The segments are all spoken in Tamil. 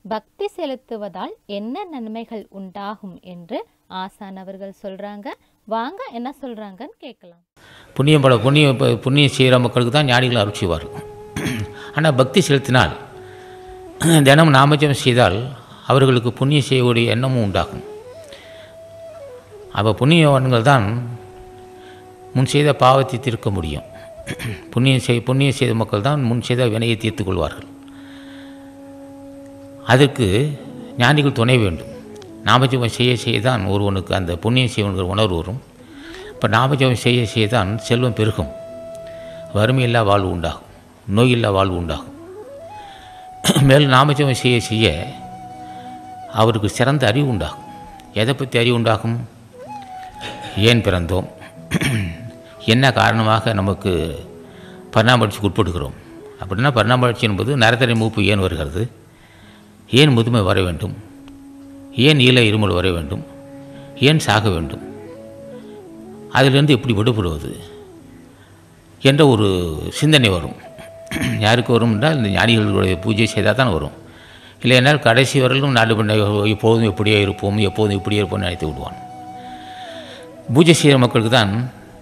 பக்தி செலுத்துவதால் என்ன நன்மைகள் உண்டாகும் என்று ஆசான் அவர்கள் சொல்றாங்க வாங்க என்ன சொல்றாங்கன்னு கேட்கலாம் புண்ணியம் பல புண்ணியம் இப்போ புண்ணியம் செய்கிற மக்களுக்கு தான் ஞானிகள் அருள் செய்வார் ஆனால் பக்தி செலுத்தினால் தினம் நாமஜபம் செய்தால் அவர்களுக்கு புண்ணியம் செய்யக்கூடிய எண்ணமும் உண்டாகும் அப்போ புண்ணியவான்கள் தான் முன் செய்த பாவத்தை தீர்க்க முடியும் புண்ணியம் செய் புண்ணியம் செய்த மக்கள் தான் முன் செய்த வினையை தீர்த்து கொள்வார்கள் அதற்கு ஞானிகள் துணை வேண்டும் நாமஜபம் செய்ய செய்ய தான் ஒருவனுக்கு அந்த புண்ணியம் செய்வனுங்கிற உணர்வு வரும் இப்போ நாமஜபம் செய்ய செய்ய தான் செல்வம் பெருகும் வறுமையில்லா வாழ்வு உண்டாகும் நோயில்லா வாழ்வு உண்டாகும் மேலும் நாமஜபம் செய்ய செய்ய அவருக்கு சிறந்த அறிவு உண்டாகும் எதை பற்றி அறிவு உண்டாகும் ஏன் பிறந்தோம் என்ன காரணமாக நமக்கு பரிணாம உட்படுகிறோம் அப்படின்னா பரிணாம வளர்ச்சி என்பது நரத்தரை மூப்பு ஏன் வருகிறது ஏன் முதுமை வர வேண்டும் ஏன் ஈழ இருமல் வர வேண்டும் ஏன் சாக வேண்டும் அதிலிருந்து எப்படி விடுபடுவது என்ற ஒரு சிந்தனை வரும் யாருக்கு வரும் என்றால் இந்த ஞானிகளுடைய பூஜை செய்தால் தான் வரும் இல்லையென்றால் கடைசி வரலும் நாடு பண்ண எப்போதும் இப்படியே இருப்போம் எப்போதும் இப்படியே இருப்போம்னு நினைத்து விடுவான் பூஜை செய்கிற மக்களுக்கு தான்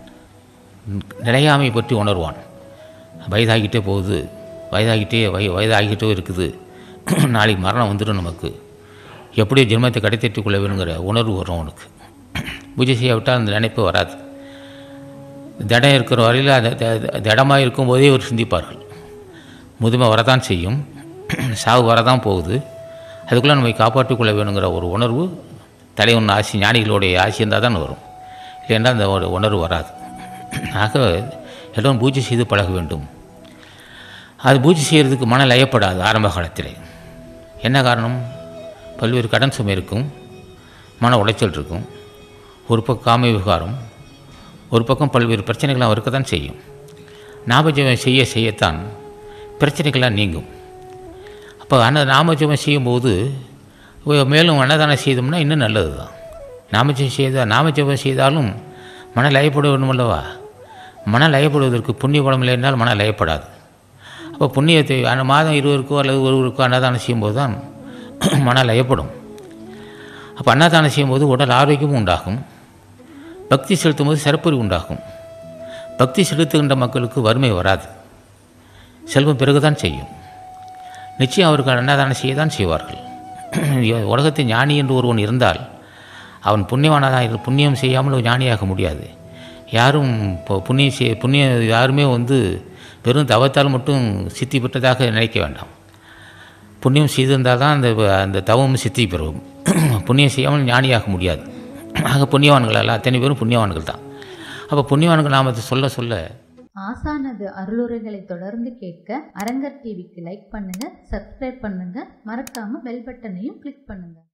நிலையாமை பற்றி உணர்வான் வயதாகிட்டே போகுது வயதாகிட்டே வய வயதாகிட்டே இருக்குது நாளைக்கு மரணம் வந்துடும் நமக்கு எப்படியோ ஜென்மத்தை கடைத்தட்டி கொள்ள வேணுங்கிற உணர்வு வரும் அவனுக்கு பூஜை செய்யாவிட்டால் அந்த நினைப்பு வராது திடம் இருக்கிற வரையில் அந்த திடமாக இருக்கும்போதே அவர் சிந்திப்பார்கள் முதுமை வரதான் செய்யும் சாவு வரதான் போகுது அதுக்குள்ளே நம்மை காப்பாற்றிக் கொள்ள வேணுங்கிற ஒரு உணர்வு தலைவன் ஆசி ஞானிகளுடைய ஆசி இருந்தால் தான் வரும் இல்லைன்னா அந்த ஒரு உணர்வு வராது ஆக எல்லோரும் பூஜை செய்து பழக வேண்டும் அது பூஜை செய்கிறதுக்கு மன லயப்படாது ஆரம்ப காலத்தில் என்ன காரணம் பல்வேறு கடன் சுமை இருக்கும் மன உளைச்சல் இருக்கும் ஒரு பக்கம் காம விவகாரம் ஒரு பக்கம் பல்வேறு பிரச்சனைகள்லாம் இருக்க தான் செய்யும் நாமஜபம் செய்ய செய்யத்தான் பிரச்சனைகள்லாம் நீங்கும் அப்போ அன்ன நாமஜபம் செய்யும்போது மேலும் அன்னதானம் செய்தோம்னா இன்னும் நல்லது தான் நாமஜபம் செய்த நாமஜபம் செய்தாலும் மன லயப்பட வேண்டும் அல்லவா மன லயப்படுவதற்கு புண்ணிய பலம் இல்லை என்றால் மன லயப்படாது அப்போ புண்ணியத்தை அந்த மாதம் இருவருக்கோ அல்லது ஒருவருக்கோ அன்னதானம் செய்யும்போது தான் மன லயப்படும் அப்போ அன்னதானம் செய்யும்போது உடல் ஆரோக்கியமும் உண்டாகும் பக்தி செலுத்தும் போது சிறப்பறிவு உண்டாகும் பக்தி செலுத்துகின்ற மக்களுக்கு வறுமை வராது செல்வம் பிறகுதான் செய்யும் நிச்சயம் அவர்கள் அன்னதானம் செய்ய தான் செய்வார்கள் உலகத்தில் ஞானி என்று ஒருவன் இருந்தால் அவன் புண்ணியவானதாக புண்ணியம் செய்யாமல் ஞானியாக முடியாது யாரும் இப்போ புண்ணியம் செய் புண்ணியம் யாருமே வந்து வெறும் தவத்தால் மட்டும் சித்தி பெற்றதாக நினைக்க வேண்டாம் புண்ணியம் செய்திருந்தால் தான் அந்த அந்த தவமும் சித்தி பெறும் புண்ணியம் செய்யாமல் ஞானியாக முடியாது ஆக புண்ணியவான்கள் அல்ல அத்தனை பேரும் புண்ணியவான்கள் தான் அப்போ புண்ணியவான்கள் நாம் அதை சொல்ல சொல்ல ஆசானது அருளுரைகளை தொடர்ந்து கேட்க அரங்கர் டிவிக்கு லைக் பண்ணுங்க சப்ஸ்கிரைப் பண்ணுங்க மறக்காம பெல் பட்டனையும் கிளிக் பண்ணுங்க